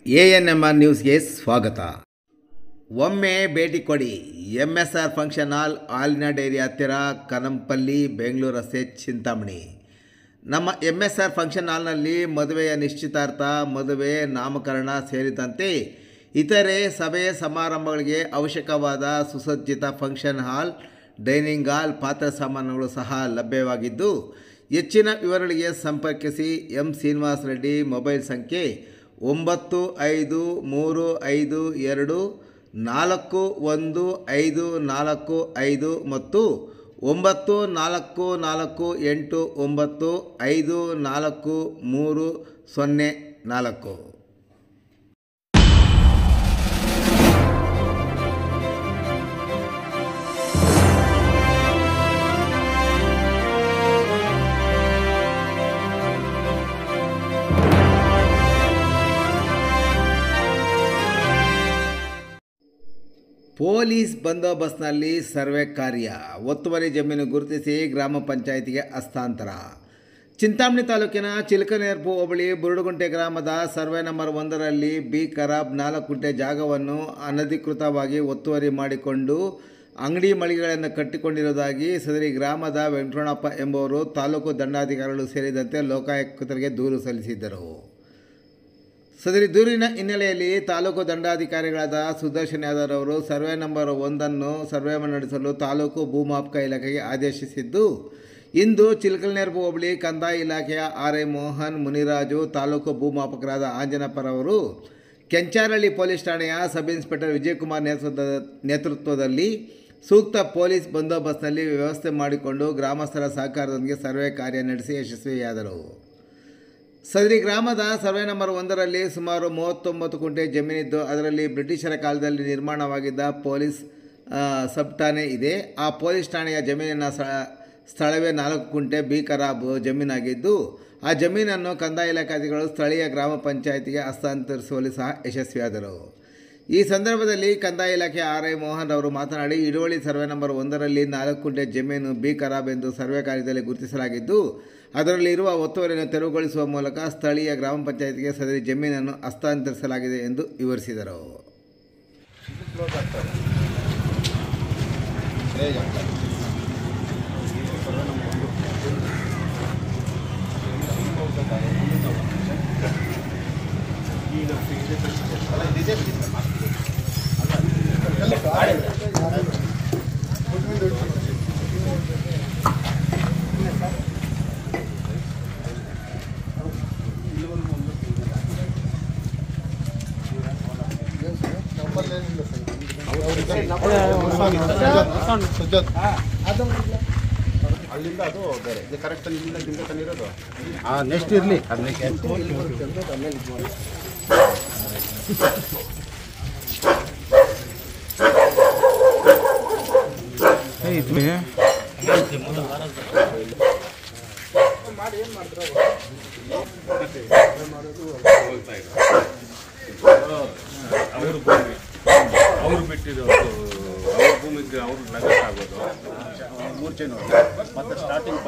A N M R ನ್ಯೂಸ್ಗೆ ಸ್ವಾಗತ ಒಮ್ಮೆ ಭೇಟಿ ಕೊಡಿ M S R function hall ಹಾಲಿನ ಡೈರಿ ಹತ್ತಿರ ಕನಂಪಲ್ಲಿ ಬೆಂಗಳೂರು ರಸ್ತೆ ಚಿಂತಾಮಣಿ ನಮ್ಮ ಎಮ್ ಎಸ್ ಆರ್ ಫಂಕ್ಷನ್ ಹಾಲ್ನಲ್ಲಿ ಮದುವೆಯ ನಿಶ್ಚಿತಾರ್ಥ ಮದುವೆ ನಾಮಕರಣ ಸೇರಿದಂತೆ ಇತರೆ ಸಭೆ ಸಮಾರಂಭಗಳಿಗೆ ಅವಶ್ಯಕವಾದ ಸುಸಜ್ಜಿತ ಫಂಕ್ಷನ್ ಹಾಲ್ ಡೈನಿಂಗ್ ಹಾಲ್ ಪಾತ್ರ ಸಾಮಾನುಗಳು ಸಹ ಲಭ್ಯವಾಗಿದ್ದು ಹೆಚ್ಚಿನ ವಿವರಗಳಿಗೆ ಸಂಪರ್ಕಿಸಿ ಎಂ ಶ್ರೀನಿವಾಸ ರೆಡ್ಡಿ ಮೊಬೈಲ್ ಸಂಖ್ಯೆ ಒಂಬತ್ತು ಐದು ಮೂರು ಐದು ಎರಡು ನಾಲ್ಕು ಒಂದು ಐದು ನಾಲ್ಕು ಐದು ಮತ್ತು ಒಂಬತ್ತು ನಾಲ್ಕು ನಾಲ್ಕು ಎಂಟು ಒಂಬತ್ತು ಐದು ನಾಲ್ಕು ಮೂರು ಸೊನ್ನೆ ನಾಲ್ಕು ಪೊಲೀಸ್ ಬಂದೋಬಸ್ತ್ನಲ್ಲಿ ಸರ್ವೆ ಕಾರ್ಯ ಒತ್ತುವರಿ ಜಮೀನು ಗುರುತಿಸಿ ಗ್ರಾಮ ಪಂಚಾಯಿತಿಗೆ ಹಸ್ತಾಂತರ ಚಿಂತಾಮಣಿ ತಾಲೂಕಿನ ಚಿಲಕನೇರ್ಪು ಹೋಬಳಿ ಬುರುಡುಗುಂಟೆ ಗ್ರಾಮದ ಸರ್ವೆ ನಂಬರ್ ಒಂದರಲ್ಲಿ ಬಿ ಖರಾಬ್ ನಾಲ್ಕು ಗುಂಟೆ ಜಾಗವನ್ನು ಅನಧಿಕೃತವಾಗಿ ಒತ್ತುವರಿ ಮಾಡಿಕೊಂಡು ಅಂಗಡಿ ಮಳಿಗೆಗಳನ್ನು ಕಟ್ಟಿಕೊಂಡಿರುವುದಾಗಿ ಸದರಿ ಗ್ರಾಮದ ವೆಂಕಟರಮಣಪ್ಪ ಎಂಬುವರು ತಾಲೂಕು ದಂಡಾಧಿಕಾರಿಗಳು ಸೇರಿದಂತೆ ಲೋಕಾಯುಕ್ತರಿಗೆ ದೂರು ಸಲ್ಲಿಸಿದ್ದರು ಸದರಿ ದೂರಿನ ಹಿನ್ನೆಲೆಯಲ್ಲಿ ತಾಲೂಕು ದಂಡಾಧಿಕಾರಿಗಳಾದ ಸುದರ್ಶನ್ ಯಾದವ್ ಅವರು ಸರ್ವೆ ನಂಬರ್ ಒಂದನ್ನು ಸರ್ವೆ ನಡೆಸಲು ತಾಲೂಕು ಭೂಮಾಪಕ ಇಲಾಖೆಗೆ ಆದೇಶಿಸಿದ್ದು ಇಂದು ಚಿಲ್ಕಲ್ನೇರ್ಪು ಹೋಬಳಿ ಕಂದಾಯ ಇಲಾಖೆಯ ಆರ್ ಐ ಮೋಹನ್ ಮುನಿರಾಜು ತಾಲೂಕು ಭೂಮಾಪಕರಾದ ಆಂಜನಪ್ಪರವರು ಕೆಂಚಾರಳ್ಳಿ ಪೊಲೀಸ್ ಠಾಣೆಯ ಸಬ್ ಇನ್ಸ್ಪೆಕ್ಟರ್ ವಿಜಯಕುಮಾರ್ ನೇತೃತ್ವದ ನೇತೃತ್ವದಲ್ಲಿ ಸೂಕ್ತ ಪೊಲೀಸ್ ಬಂದೋಬಸ್ತ್ನಲ್ಲಿ ವ್ಯವಸ್ಥೆ ಮಾಡಿಕೊಂಡು ಗ್ರಾಮಸ್ಥರ ಸಹಕಾರದೊಂದಿಗೆ ಸರ್ವೆ ಕಾರ್ಯ ನಡೆಸಿ ಯಶಸ್ವಿಯಾದರು ಸದರಿ ಗ್ರಾಮದ ಸರ್ವೆ ನಂಬರ್ ಒಂದರಲ್ಲಿ ಸುಮಾರು ಮೂವತ್ತೊಂಬತ್ತು ಕುಂಟೆ ಜಮೀನಿದ್ದು ಅದರಲ್ಲಿ ಬ್ರಿಟಿಷರ ಕಾಲದಲ್ಲಿ ನಿರ್ಮಾಣವಾಗಿದ್ದ ಪೊಲೀಸ್ ಆ, ಸಬ್ ಠಾಣೆ ಇದೆ ಆ ಪೊಲೀಸ್ ಠಾಣೆಯ ಜಮೀನಿನ ಸ್ಥಳ ಸ್ಥಳವೇ ನಾಲ್ಕು ಕುಂಟೆ ಬಿ ಖರಾಬ್ ಜಮೀನಾಗಿದ್ದು ಆ ಜಮೀನನ್ನು ಕಂದಾಯ ಇಲಾಖಾಧಿಗಳು ಸ್ಥಳೀಯ ಗ್ರಾಮ ಪಂಚಾಯಿತಿಗೆ ಹಸ್ತಾಂತರಿಸುವಲ್ಲಿ ಸಹ ಯಶಸ್ವಿಯಾದರು ಈ ಸಂದರ್ಭದಲ್ಲಿ ಕಂದಾಯ ಇಲಾಖೆ ಆರ್ ಐ ಮೋಹನ್ ಅವರು ಮಾತನಾಡಿ ಇಡುವಳಿ ಸರ್ವೆ ನಂಬರ್ ಒಂದರಲ್ಲಿ ನಾಲ್ಕು ಕುಂಟೆ ಜಮೀನು ಬಿ ಖರಾಬ್ ಎಂದು ಸರ್ವೆ ಕಾರ್ಯದಲ್ಲಿ ಗುರುತಿಸಲಾಗಿದ್ದು ಅದರಲ್ಲಿ ಇರುವ ಒತ್ತುವರಿಯನ್ನು ತೆರವುಗೊಳಿಸುವ ಮೂಲಕ ಸ್ಥಳೀಯ ಗ್ರಾಮ ಪಂಚಾಯಿತಿಗೆ ಸದರಿ ಜಮೀನನ್ನು ಹಸ್ತಾಂತರಿಸಲಾಗಿದೆ ಎಂದು ವಿವರಿಸಿದರು ಅಲ್ಲಿಂದ ಅದು ಬೇರೆ ಇದು ಕರೆಕ್ಟ್ ಇಲ್ಲಿಂದ ದಿಂದ ತಂದಿರೋದು ಹಾಂ ನೆಕ್ಸ್ಟ್ ಇರಲಿ ಅದು ನೆಕ್ಸ್ಟ್ ಅವ್ರ ಭೂಮಿ ಅವ್ರು ಬಿಟ್ಟಿರೋದು ಅವ್ರ ಭೂಮಿಗೆ ಅವ್ರು ನಗರ ಆಗೋದು ಮೂರು ಚೈನ್ ಮತ್ತೆ ಸ್ಟಾರ್ಟಿಂಗ್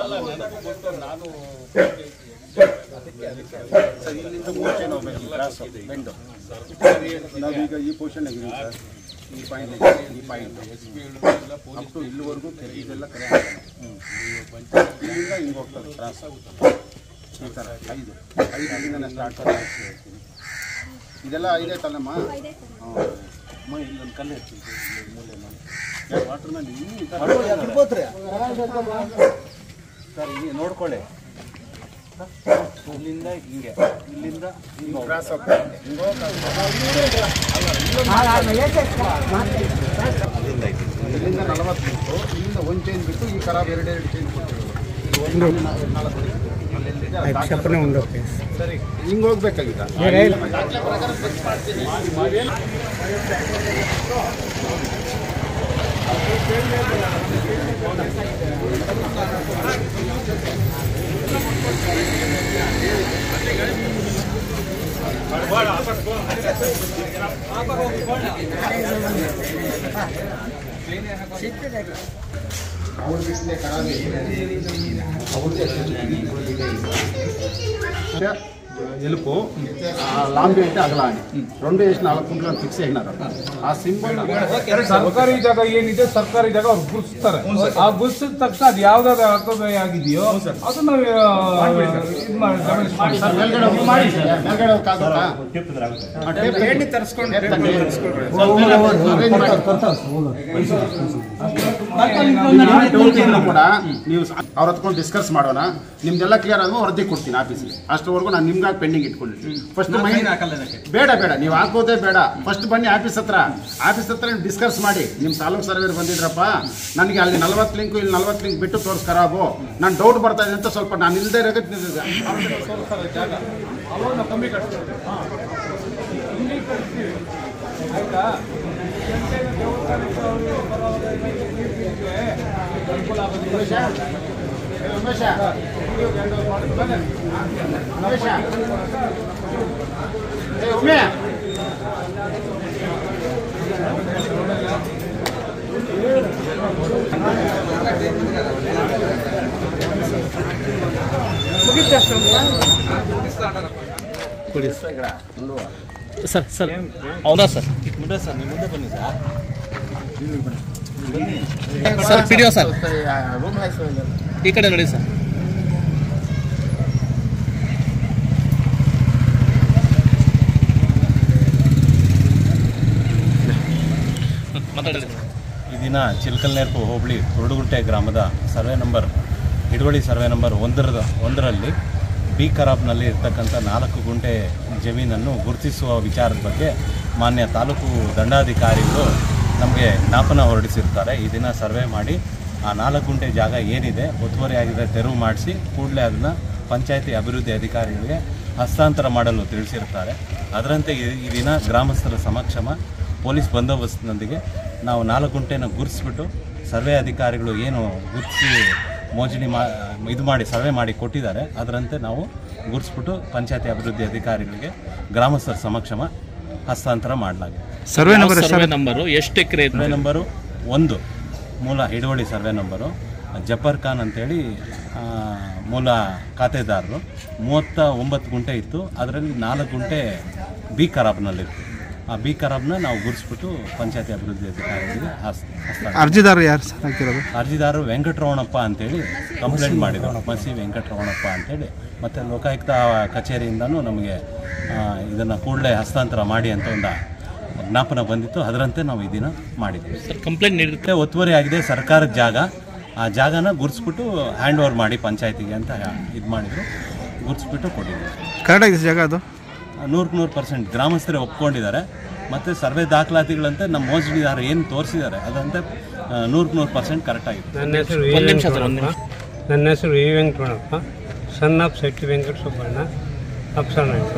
ಸರ್ ಇಲ್ಲಿಂದ ಮೂರು ಚೈನ್ ಹೋಗ್ಬೇಕು ಕ್ರಾಸ್ ಬೆಂಡು ನಾವೀಗ ಈ ಪೊಸಿಷನ್ ಆಗಿದ್ದೀವಿ ಸರ್ ಈ ಪಾಯಿಂಟ್ ಈ ಪಾಯಿಂಟ್ ಅಪ್ ಟು ಇಲ್ಲಿವರೆಗೂ ಕೆರೆ ಇದೆಲ್ಲ ಕೆರೆ ಇಲ್ಲಿಂದ ಹಿಂಗೆ ಹೋಗ್ತದೆ ಕ್ರಾಸ್ ಈ ಥರ ಐದು ಐದು ಇಲ್ಲಿಂದ ಸ್ಟಾರ್ಟ್ ಇದೆಲ್ಲ ಐದೇ ತಲ್ಲಮ್ಮ ಹಾಂ ಅಮ್ಮ ಇಲ್ಲೊಂದು ಕಲ್ಲು ಇರ್ತೀನಿ ವಾಟರ್ ಮ್ಯಾನ್ ಇನ್ನೂ ಸರ್ ಇಲ್ಲಿ ನೋಡ್ಕೊಳ್ಳಿ ಇಲ್ಲಿಂದ ಹಿಂಗೆ ಇಲ್ಲಿಂದ ಹಿಂಗೆ ಕ್ರಾಸ್ ಇಲ್ಲಿಂದ ನಲವತ್ತು ಬಿಟ್ಟು ಇಲ್ಲಿಂದ ಒಂದು ಚೈನ್ ಬಿಟ್ಟು ಈ ಖರಾಬ್ ಎರಡೆರಡು ಚೈನ್ ಸರಿ ಹಿಂಗೆ ಹೋಗ್ಬೇಕಾಗಿದ್ದ ఎలుపు ఆ లాంబి అంటే అగలాని రెండు వేసి నాలుగు కుంటలను ఫిక్స్ అయినారు ఆ సింబల్ ಸರ್ಕಾರಿ ಜಾಗ ಏನಿದೆ ಸರ್ಕಾರಿ ಜಾಗ ಅವ್ರು ಗುರುತಿಸ್ತಾರೆ ಆ ಗುರುತಿಸಿದ ತಕ್ಷಣ ಅದು ಯಾವ್ದಾದ್ರು ಅರ್ಥವ್ಯಯ ಆಗಿದೆಯೋ ಅದನ್ನ ಆ, ಇದ್ ಮಾಡಿ ಗಮನಿಸಿ. ಸರ್ ಮೇಲ್ಗಡೆ ಹೋಗಿ ಮಾಡಿ ಸರ್ ಮೇಲ್ಗಡೆ ಹೋಗಕ್ಕಾಗುತ್ತಾ? ಆ, ಟೇಪ್ ತನ್ನಿ. ಟೇಪ್ ತನ್ನಿ. ಟೋಲ್ಕಿಂದ ಕೂಡ ನೀವು ಅವ್ರ ಹತ್ಕೊಂಡು ಡಿಸ್ಕಸ್ ಮಾಡೋಣ ನಿಮ್ದೆಲ್ಲ ಕ್ಲಿಯರ್ ಆದ್ಮೇಲೆ ವರದಿ ಕೊಡ್ತೀನಿ ಆಫೀಸಿಗೆ ಅಷ್ಟವರೆಗೂ ನಾನು ನಿಮ್ಗಾಗಿ ಪೆಂಡಿಂಗ್ ಇಟ್ಕೊಂಡಿದ್ದೀನಿ ಫಸ್ಟ್ ಮೈಂಡ್ ಬೇಡ ಬೇಡ ನೀವು ಹಾಕೋದೇ ಬೇಡ ಫಸ್ಟ್ ಬನ್ನಿ ಆಫೀಸ್ ಹತ್ರ ಆಫೀಸ್ ಹತ್ರ ಡಿಸ್ಕಸ್ ಮಾಡಿ ನಿಮ್ಮ ತಾಲೂಕು ಸರ್ವೇರ್ ಬಂದಿದ್ರಪ್ಪ ನನಗೆ ಅಲ್ಲಿ ನಲ್ವತ್ತು ಲಿಂಕು ಇಲ್ಲಿ ನಲ್ವತ್ತು ಲಿಂಕ್ ಬಿಟ್ಟು ತೋರಿಸ್ ಖರಾಬು ನಾನು ಡೌಟ್ ಬರ್ತಾ ಇದೆ ಅಂತ ಸ್ವಲ್ಪ ನಾನು ಇಲ್ಲದೆ ಇರೋದಕ್ಕೆ ಅವಾಗ ನಾವು ಕಮ್ಮಿ ಕಟ್ತೀವಿ ಕಮ್ಮಿ ಕಟ್ತೀವಿ ಆಯ್ತಾ ಜನತೆಗೆ ದೇವಸ್ಥಾನಕ್ಕೆ ಅವ್ರು ಬರೋವಾಗ ನೀರು ಬಿಟ್ರೆ ಅನುಕೂಲ ಆಗೋದಿಲ್ಲ ಉಮೇಶ ಉಮೇಶ ಏ ಉಮೇ ಸರ್ ಸರ್ ಹೌದಾ ಸರ್ ಸರ್ ಪಿಡಿಯೋ ಸರ್ ಈ ಕಡೆ ನೋಡಿ ಸರ್ ಮಾತಾಡಿ ಸರ್ ಈ ದಿನ ಚಿಲ್ಕಲ್ನೇರ್ಪು ಹೋಬಳಿ ಕುರುಡುಗುಂಟೆ ಗ್ರಾಮದ ಸರ್ವೆ ನಂಬರ್ ಹಿಡುವಳಿ ಸರ್ವೆ ನಂಬರ್ ಒಂದರದ ಒಂದರಲ್ಲಿ ಬಿ ಖರಾಬ್ನಲ್ಲಿ ಇರ್ತಕ್ಕಂಥ ನಾಲ್ಕು ಗುಂಟೆ ಜಮೀನನ್ನು ಗುರುತಿಸುವ ವಿಚಾರದ ಬಗ್ಗೆ ಮಾನ್ಯ ತಾಲೂಕು ದಂಡಾಧಿಕಾರಿಗಳು ನಮಗೆ ಜ್ಞಾಪನ ಹೊರಡಿಸಿರ್ತಾರೆ ಈ ದಿನ ಸರ್ವೆ ಮಾಡಿ ಆ ನಾಲ್ಕು ಗುಂಟೆ ಜಾಗ ಏನಿದೆ ಒತ್ತುವರಿಯಾಗಿದೆ ತೆರವು ಮಾಡಿಸಿ ಕೂಡಲೇ ಅದನ್ನು ಪಂಚಾಯತಿ ಅಭಿವೃದ್ಧಿ ಅಧಿಕಾರಿಗಳಿಗೆ ಹಸ್ತಾಂತರ ಮಾಡಲು ತಿಳಿಸಿರ್ತಾರೆ ಅದರಂತೆ ಈ- ಈ ದಿನ ಗ್ರಾಮಸ್ಥರ ಸಮಕ್ಷಮ ಪೊಲೀಸ್ ಬಂದೋಬಸ್ತ್ನೊಂದಿಗೆ ನಾವು ನಾಲ್ಕು ಗುಂಟೆನ ಗುರುತಿಸ್ಬಿಟ್ಟು ಸರ್ವೆ ಅಧಿಕಾರಿಗಳು ಏನು ಗುರುತಿಸಿ ಮೋಜಣಿ ಮಾ ಇದು ಮಾಡಿ ಸರ್ವೆ ಮಾಡಿ ಕೊಟ್ಟಿದ್ದಾರೆ ಅದರಂತೆ ನಾವು ಗುರುತಿಸ್ಬಿಟ್ಟು ಪಂಚಾಯತಿ ಅಭಿವೃದ್ಧಿ ಅಧಿಕಾರಿಗಳಿಗೆ ಗ್ರಾಮಸ್ಥರ ಸಮಕ್ಷಮ ಹಸ್ತಾಂತರ ಮಾಡಲಾಗಿದೆ ಸರ್ವೆ ನಂಬರ್ ಸರ್ವೆ ನಂಬರು ಎಷ್ಟು ಎಕರೆ ಸರ್ವೆ ನಂಬರು ಒಂದು ಮೂಲ ಹಿಡುವಳಿ ಸರ್ವೆ ನಂಬರು ಜಫರ್ ಖಾನ್ ಅಂತೇಳಿ ಆ, ಮೂಲ ಖಾತೆದಾರರು ಮೂವತ್ತ ಒಂಬತ್ತು ಗುಂಟೆ ಇತ್ತು ಅದರಲ್ಲಿ ನಾಲ್ಕು ಗುಂಟೆ ಬಿ ಖರಾಬ್ನಲ್ಲಿತ್ತು ಆ ಬಿ ಖರಾಬ್ನ ನಾವು ಗುರುತಿಸ್ಬಿಟ್ಟು ಪಂಚಾಯತಿ ಅಭಿವೃದ್ಧಿ ಅಧಿಕಾರಿಗಳಿಗೆ ಹಸ್ ಹಸ್ತಾಂತರ ಅರ್ಜಿದಾರರು ಯಾರು ಸರ್ ಹಾಕಿರೋದು ಅರ್ಜಿದಾರರು ವೆಂಕಟರಮಣಪ್ಪ ಅಂತೇಳಿ ಕಂಪ್ಲೇಂಟ್ ಮಾಡಿದರು ಮಸಿ ವೆಂಕಟರಮಣಪ್ಪ ಅಂತೇಳಿ ಮತ್ತು ಲೋಕಾಯುಕ್ತ ಕಚೇರಿಯಿಂದನೂ ನಮಗೆ ಇದನ್ನು ಕೂಡಲೇ ಹಸ್ತಾಂತರ ಮಾಡಿ ಅಂತ ಒಂದು ಜ್ಞಾಪನ ಬಂದಿತ್ತು ಅದರಂತೆ ನಾವು ಈ ದಿನ ಮಾಡಿದ್ದೀವಿ ಸರ್ ಕಂಪ್ಲೇಂಟ್ ನೀಡಿರುತ್ತೆ ಮತ್ತೆ ಒತ್ತುವರಿ ಆಗಿದೆ ಸರ್ಕಾರದ ಜಾಗ ಆ ಜಾಗನ ಗುರುತಿಸ್ಬಿಟ್ಟು ಹ್ಯಾಂಡ್ ಓವರ್ ಮಾಡಿ ಪಂಚಾಯತಿಗೆ ಅಂತ ಇದು ಮಾಡಿದರು ಗುರುತಿಸ್ಬಿಟ್ಟು ಕೊಟ್ಟಿದ್ದೀವಿ ಕರೆಕ್ಟ್ ಆಗಿದೆ ಜಾಗ ಅದು ನೂರಕ್ಕೆ ನೂರು ಪರ್ಸೆಂಟ್ ಗ್ರಾಮಸ್ಥರೇ ಒಪ್ಕೊಂಡಿದ್ದಾರೆ ಮತ್ತು ಸರ್ವೆ ದಾಖಲಾತಿಗಳಂತೆ ನಮ್ಮ ಮೋಸಡಿದಾರ ಏನು ತೋರಿಸಿದ್ದಾರೆ ಅದಂತೆ ನೂರಕ್ಕೆ ನೂರು ಪರ್ಸೆಂಟ್ ಕರೆಕ್ಟ್ ಆಗಿದೆ ನನ್ನ ಹೆಸರು ವಿ ಒಂದು ನಿಮಿಷ ಸರ್ ಒಂದು ನಿಮಿಷ ನನ್ನ ಹೆಸರು V Venkataramanappa son of Shetty Venkata Subbanna ಅಪ್ಸರನಾಯ್ಕ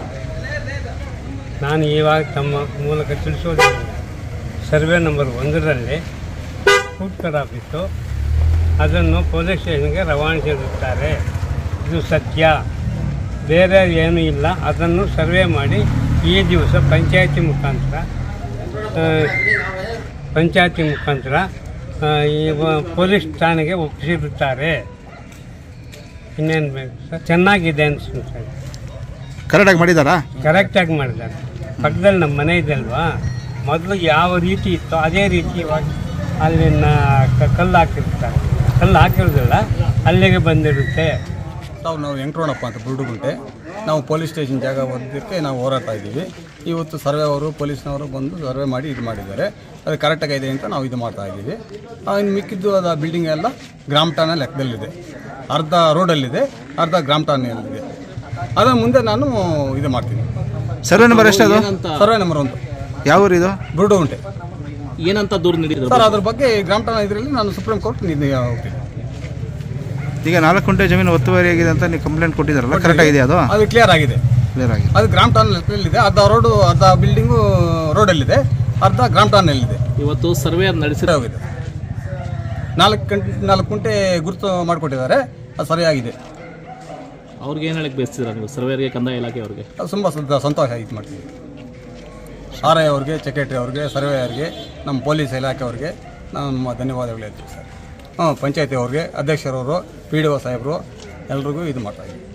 ನಾನು ಇವಾಗ ತಮ್ಮ ಮೂಲಕ ತಿಳಿಸೋದು ಸರ್ವೆ ನಂಬರ್ ಒಂದರಲ್ಲಿ ಫುಡ್ ಕರಾಪ್ ಇತ್ತು ಅದನ್ನು ಪೊಲೀಸ್ ಸ್ಟೇಷನ್ಗೆ ರವಾನಿಸಿರುತ್ತಾರೆ ಇದು ಸತ್ಯ ಬೇರೆ ಏನೂ ಇಲ್ಲ ಅದನ್ನು ಸರ್ವೆ ಮಾಡಿ ಈ ದಿವಸ ಪಂಚಾಯತಿ ಮುಖಾಂತರ ಆ, ಪಂಚಾಯತಿ ಮುಖಾಂತರ ಆ, ಈ ವ- ಪೊಲೀಸ್ ಠಾಣೆಗೆ ಒಪ್ಪಿಸಿರುತ್ತಾರೆ ಇನ್ನೇನು ಬೇಕು ಸರ್ ಚೆನ್ನಾಗಿದೆ ಅನಿಸುತ್ತೆ ಕರೆಕ್ಟಾಗಿ ಮಾಡಿದಾರಾ ಕರೆಕ್ಟಾಗಿ ಮಾಡಿದ್ದಾರೆ ಪಕ್ಕದಲ್ಲಿ ನಮ್ಮ ಮನೆ ಇದೆ ಅಲ್ವಾ ಮೊದಲು ಯಾವ ರೀತಿ ಇತ್ತೋ ಅದೇ ರೀತಿ ಇವಾಗ ಅಲ್ಲಿನ ಕ- ಕಲ್ಲು ಹಾಕಿರ್ತಾರೆ ಕಲ್ಲು ಹಾಕಿರೋದಿಲ್ಲ ಅಲ್ಲಿಗೆ ಬಂದಿರುತ್ತೆ ತಾವು ನಾವು ವೆಂಕಟರಮಣಪ್ಪ ಅಂತ ಬುರುಡುಗುಂಟೆ ನಾವು ಪೊಲೀಸ್ ಸ್ಟೇಷನ್ ಜಾಗ ಒದ್ದಕ್ಕೆ ನಾವು ಹೋರಾಡ್ತಾ ಇದ್ದೀವಿ ಇವತ್ತು ಸರ್ವೆ ಅವರು ಪೊಲೀಸ್ನವರು ಬಂದು ಸರ್ವೆ ಮಾಡಿ ಇದು ಮಾಡಿದ್ದಾರೆ ಅದು ಕರೆಕ್ಟಾಗಿದೆ ಅಂತ ನಾವು ಇದು ಮಾಡ್ತಾ ಇದ್ದೀವಿ ಆ, ಇನ್ನು ಮಿಕ್ಕಿದ್ದು ಅದು ಬಿಲ್ಡಿಂಗ್ ಎಲ್ಲ ಗ್ರಾಮ ಠಾಣೆ ಲೆಕ್ಕದಲ್ಲಿದೆ ಅರ್ಧ ರೋಡಲ್ಲಿದೆ ಅರ್ಧ ಗ್ರಾಮ ಠಾಣೆಯಲ್ಲಿದೆ ಅದರ ಮುಂದೆ ನಾನು ಇದು ಮಾಡ್ತೀನಿ ಸರ್ವೆ ನಂಬರ್ ಎಷ್ಟು ಅದು ಸರ್ವೆ ನಂಬರ್ ಒಂದು ಯಾವ ಊರು ಇದು ಬುರುಡುಗುಂಟೆ ಏನಂತ ದೂರ ನೀಡಿದ್ರು ಸರ್ ಅದ್ರ ಬಗ್ಗೆ ಗ್ರಾಮ ಠಾಣೆ ಇದರಲ್ಲಿ ನಾನು ಸುಪ್ರೀಂ ಕೋರ್ಟ್ ನಿನ್ನೆ ಹೋಗ್ತೀನಿ ಈಗ ನಾಲ್ಕು ಕುಂಟೆ ಜಮೀನು ಒತ್ತುವರಿ ಆಗಿದೆ ಅಂತ ನೀವು ಕಂಪ್ಲೇಂಟ್ ಕೊಟ್ಟಿದ್ದಾರಲ್ಲ ಕರೆಕ್ಟ್ ಆಗಿದೆ ಅದು ಅದು ಕ್ಲಿಯರ್ ಆಗಿದೆ ಕ್ಲಿಯರ್ ಆಗಿದೆ ಅದು ಗ್ರಾಮ ಠಾಣೆ ಲೆಕ್ಕದಲ್ಲಿದೆ ಅರ್ಧ ರೋಡು ಅರ್ಧ ಬಿಲ್ಡಿಂಗು ರೋಡಲ್ಲಿದೆ ಅರ್ಧ ಗ್ರಾಮ ಠಾಣೆಯಲ್ಲಿದೆ ಇವತ್ತು ಸರ್ವೆ ನಡೆಸಿರೋ ಹೋಗಿದೆ ನಾಲ್ಕು ಗಂಟೆ ನಾಲ್ಕು ಕುಂಟೆ ಗುರುತು ಮಾಡಿಕೊಟ್ಟಿದ್ದಾರೆ ಅದು ಸರಿಯಾಗಿದೆ ಅವ್ರಿಗೆ ಏನು ಹೇಳಕ್ಕೆ ಬಯಸ್ತೀರಾ ನೀವು ಸರ್ವೇರಿಗೆ ಕಂದಾಯ ಇಲಾಖೆ ಅವ್ರಿಗೆ ಅದು ತುಂಬ ಸಂತ- ಸಂತೋಷ ಇದು ಮಾಡ್ತೀವಿ ಆರ್ ಐ ಅವ್ರಿಗೆ ಸೆಕ್ರೆಟರಿ ಅವ್ರಿಗೆ ಸರ್ವೇಯರ್ಗೆ ನಮ್ಮ ಪೊಲೀಸ್ ಇಲಾಖೆ ಅವ್ರಿಗೆ ನಾನು ನಮ್ಮ ಧನ್ಯವಾದಗಳು ಹೇಳ್ತೀವಿ ಸರ್ ಹಾಂ ಪಂಚಾಯತಿ ಅವ್ರಿಗೆ ಅಧ್ಯಕ್ಷರವರು ಪಿ ಡಿ ಒ ಸಾಹೇಬರು ಎಲ್ರಿಗೂ ಇದು ಮಾಡ್ತಾಯಿದ್ದೀವಿ